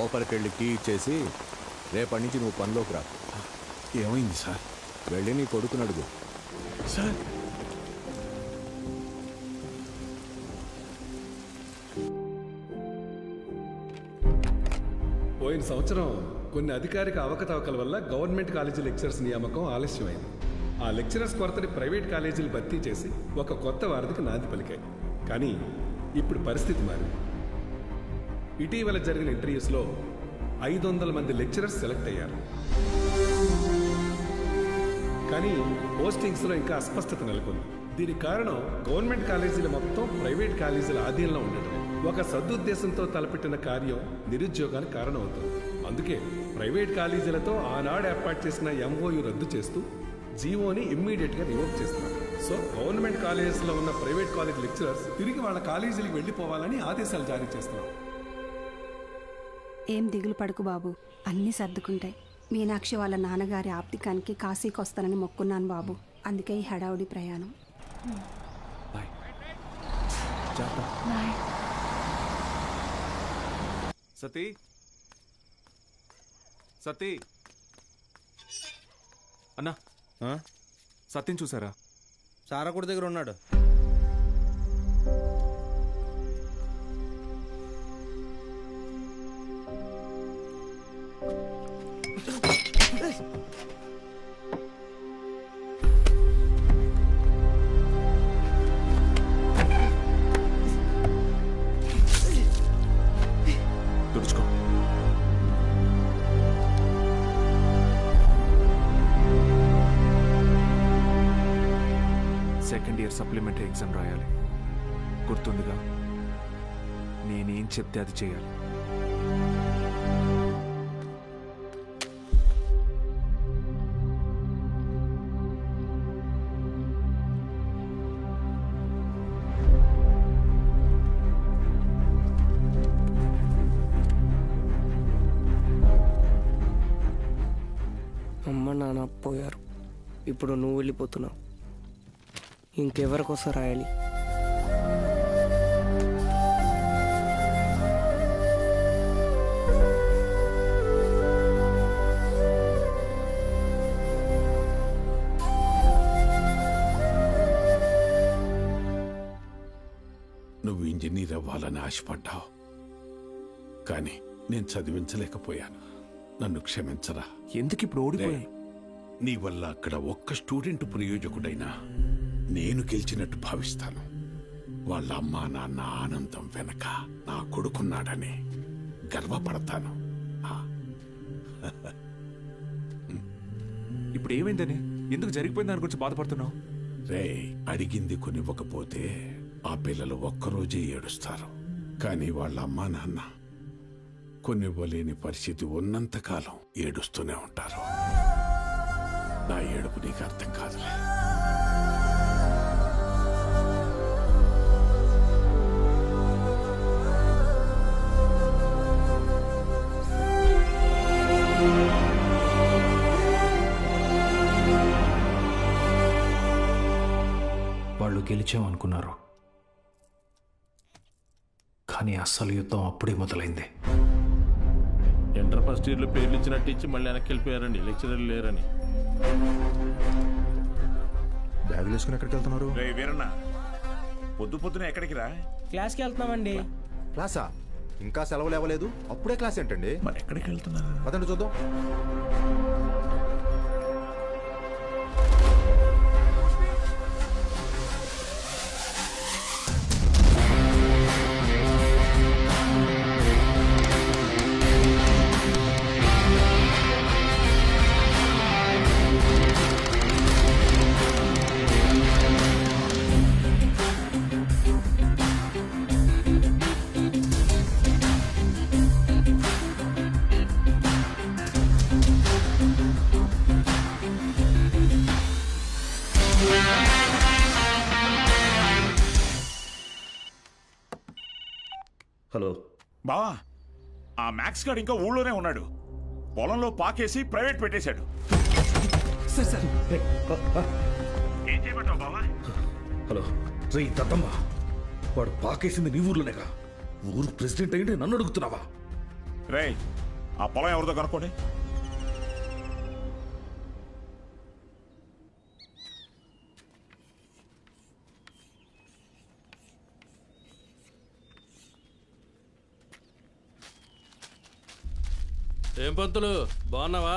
లోపలికి వెళ్ళి కీ ఇచ్చేసి రేపటి నుంచి నువ్వు పనిలోకి రా ఏమైంది సార్ వెళ్ళి నీ కొడుకుని అడుగు సార్ పోయిన సంవత్సరం కొన్ని అధికారిక అవకతవకల వల్ల గవర్నమెంట్ కాలేజీ లెక్చరర్స్ నియామకం ఆలస్యమైంది ఆ లెక్చరర్స్ కొరతని ప్రైవేట్ కాలేజీలు భర్తీ చేసి ఒక కొత్త వారధికి నాంది పలికాయి కానీ ఇప్పుడు పరిస్థితి మారింది ఇటీవల జరిగిన ఇంటర్వ్యూస్లో ఐదు వందల మంది లెక్చరర్స్ సెలెక్ట్ అయ్యారు కానీ పోస్టింగ్స్లో ఇంకా అస్పష్టత నెలకొంది దీనికి కారణం గవర్నమెంట్ కాలేజీలు మొత్తం ప్రైవేట్ కాలేజీల ఆధీనంలో ఉండటం ఒక సదుద్దేశంతో తలపెట్టిన కార్యం నిరుద్యోగానికి కారణమవుతుంది అందుకే ప్రైవేట్ కాలేజీలతో ఆనాడు ఏర్పాటు చేసిన ఎంఓయు రద్దు చేస్తూ జీవోని ఇమ్మీడియట్ గా రివోక్ చేస్తున్నారు సో గవర్నమెంట్ కాలేజెస్లో ఉన్న ప్రైవేట్ కాలేజ్ లెక్చరర్స్ తిరిగి వాళ్ళ కాలేజీలకు వెళ్ళిపోవాలని ఆదేశాలు జారీ చేస్తున్నారు ఏం దిగులు పడకు బాబు అన్నీ సర్దుకుంటాయి మీనాక్షి వాళ్ళ నాన్నగారి ఆప్తికానికి కాశీకి వస్తానని మొక్కున్నాను బాబు అందుకే ఈ హడావుడి ప్రయాణం సతీ సతీ అన్నా సత్యం చూసారా సారకుడి దగ్గర ఉన్నాడు తుడుచుకో సెకండ్ ఇయర్ సప్లిమెంటరీ ఎగ్జామ్ రాయాలి గుర్తుందిగా నేనేం చెప్తే అది చేయాలి అమ్మ నాన్న పోయారు ఇప్పుడు నువ్వు వెళ్ళిపోతున్నావు ఇంకెవరికోసం రాయాలి నువ్వు ఇంజనీర్ అవ్వాలని ఆశపడ్డావు కానీ నేను చదివించలేకపోయాను నన్ను క్షమించరా ఎందుకు ఇప్పుడు ఓడిపోయాయి నీ వల్ల అక్కడ ఒక్క స్టూడెంట్ ప్రయోజకుడైనా నేను గెలిచినట్టు భావిస్తాను వాళ్ళ అమ్మా నాన్న ఆనందం వెనక నా కొడుకున్నాడని గర్వపడతాను ఇప్పుడు ఏమైందని ఎందుకు జరిగిపోయిన దాని గురించి బాధపడుతున్నావు రే అడిగింది కొనివ్వకపోతే ఆ పిల్లలు ఒక్కరోజే ఏడుస్తారు కానీ వాళ్ళ అమ్మా నాన్న కొనివ్వలేని పరిస్థితి ఉన్నంతకాలం ఏడుస్తూనే ఉంటారు నా ఏడుపు నీకు అర్థం కాదులే వాళ్ళు గెలిచామనుకున్నారు కానీ అస్సలు యుద్ధం అప్పుడే మొదలైంది ఇంటర్ ఫస్ట్ ఇయర్లో పేర్లు ఇచ్చినట్టు ఇచ్చి మళ్ళీ వెనక్కి వెళ్ళిపోయారండి లెక్చరర్ లేరని బ్యాగులు వేసుకుని ఎక్కడికి వెళ్తున్నారు రే వీరన్న పొద్దు పొద్దున ఎక్కడికి రా క్లాస్కి వెళ్తున్నామండి క్లాసా ఇంకా సెలవులు ఇవ్వలేదు అప్పుడే క్లాస్ ఏంటండి మరి ఎక్కడికి వెళ్తున్నారు పదండి చూద్దాం హలో బావా ఆ మ్యాక్స్ గాడు ఇంకా ఊళ్ళోనే ఉన్నాడు పొలంలో పాకేసి ప్రైవేట్ పెట్టేశాడు ఏం చేయమంటావు బావా హలో రే దత్తమ్మ వాడు పాకేసింది నీ ఊర్లోనేగా ఊరు ప్రెసిడెంట్ అయ్యింటే నన్ను అడుగుతున్నావా రేయ్ ఆ పొలం ఎవరిదో కనుక్కోండి ఏం పంతులు బాగున్నావా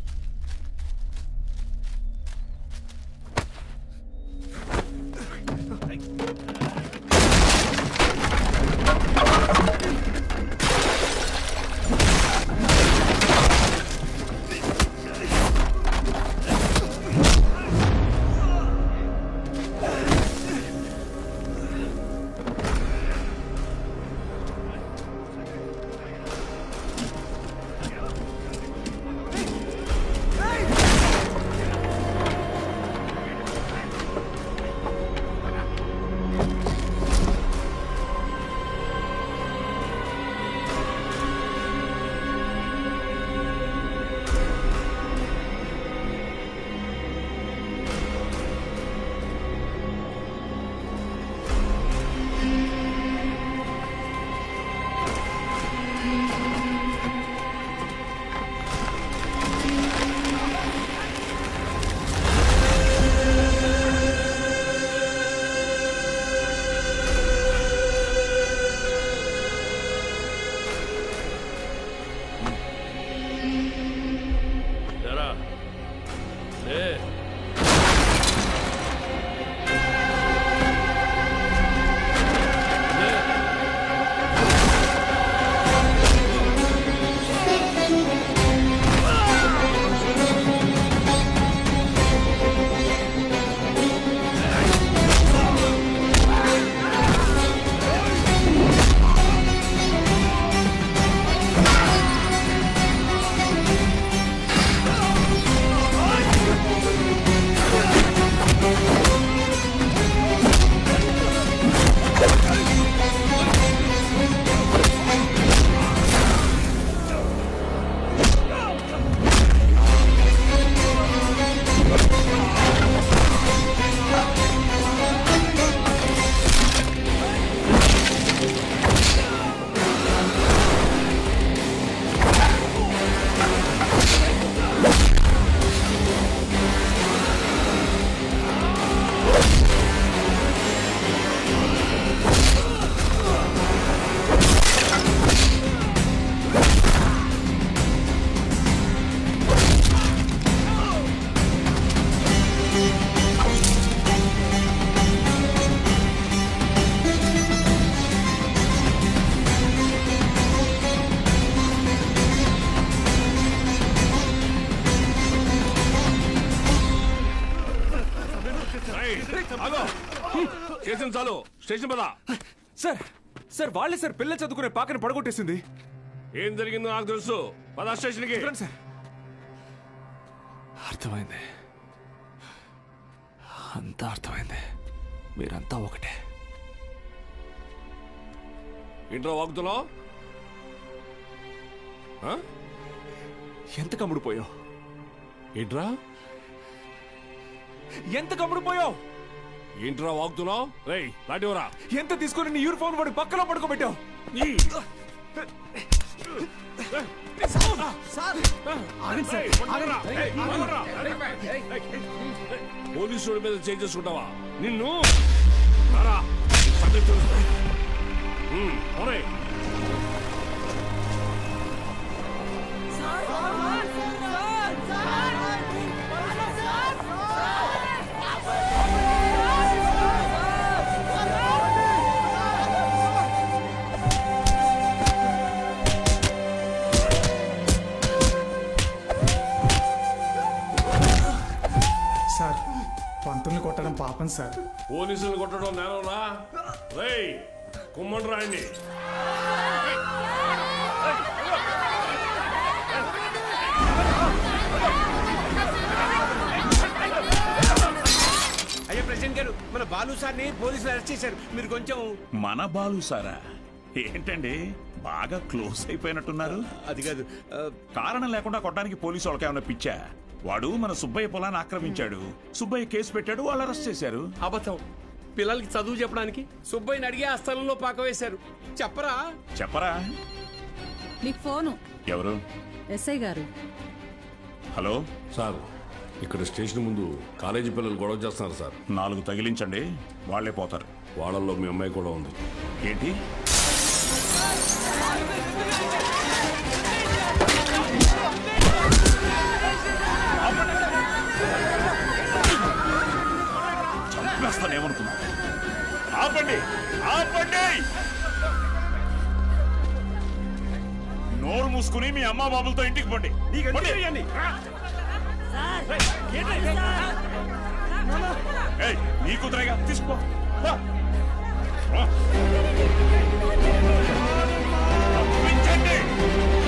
ఎరా లే చేసిన చాలు స్టేషన్ పద సార్ సార్ వాళ్ళే సార్ పిల్లలు చదువుకునే పాకని పడగొట్టేసింది ఏం జరిగిందో నాకు తెలుసు పద స్టేషన్కి సార్ అర్థమైంది అంతా అర్థమైంది మీరంతా ఒకటే ఇంట్లో వాగుతున్నావు ఎంత కమ్ముడుపోయావు ఏంట్రా ఎంత కమ్ముడుపోయావు ఏంట్రా వాగుతున్నావు రేయ్ లాంటివరా ఎంత తీసుకొని నీ యూనిఫామ్ వాడి పక్కలో పడుకోబెట్టావు పోలీసుల మీద చేంజ్ చేసుకుంటావా నిన్ను రారా, సంగతి తెలుసు. ఉమ్, పోనీ. సార్ పంతుల్ని కొట్టడం పాపం సార్ పోలీసులు కొట్టడం నేనరా రేయ్ కుమ్మండి రాయండి అయ్యా ప్రెసిడెంట్ గారు మన బాలు సార్ని పోలీసులు అరెస్ట్ చేశారు మీరు కొంచెం మన బాలు సారా ఏంటండి బాగా క్లోజ్ అయిపోయినట్టున్నారు అది కాదు కారణం లేకుండా కొట్టడానికి పోలీసు వాళ్ళకి ఏమైనా పిచ్చా వాడు మన సుబ్బయ్య పొలాన్ని ఆక్రమించాడు సుబ్బయ్య కేసు పెట్టాడు వాళ్ళు అరెస్ట్ చేశారు అబద్ధం పిల్లలకి చదువు చెప్పడానికి సుబ్బయ్యని అడిగి ఆ స్థలంలో పాక వేశారు చెప్పరా చెప్పరా మీకు ఫోను ఎవరు ఎస్ఐ గారు హలో సార్ ఇక్కడ స్టేషన్ ముందు కాలేజీ పిల్లలు గొడవ చేస్తున్నారు సార్ నాలుగు తగిలించండి వాళ్ళే పోతారు వాళ్ళల్లో మీ అమ్మాయి కూడా ఉంది ఏంటి చంపేస్తానేమనుకున్నా ఆపండి ఆపండి నోరు మూసుకుని మీ అమ్మా బాబులతో ఇంటికి పండి పండి. ఏయ్, నీ కుదరగా తీసుకో రా. రా. తప్పించండి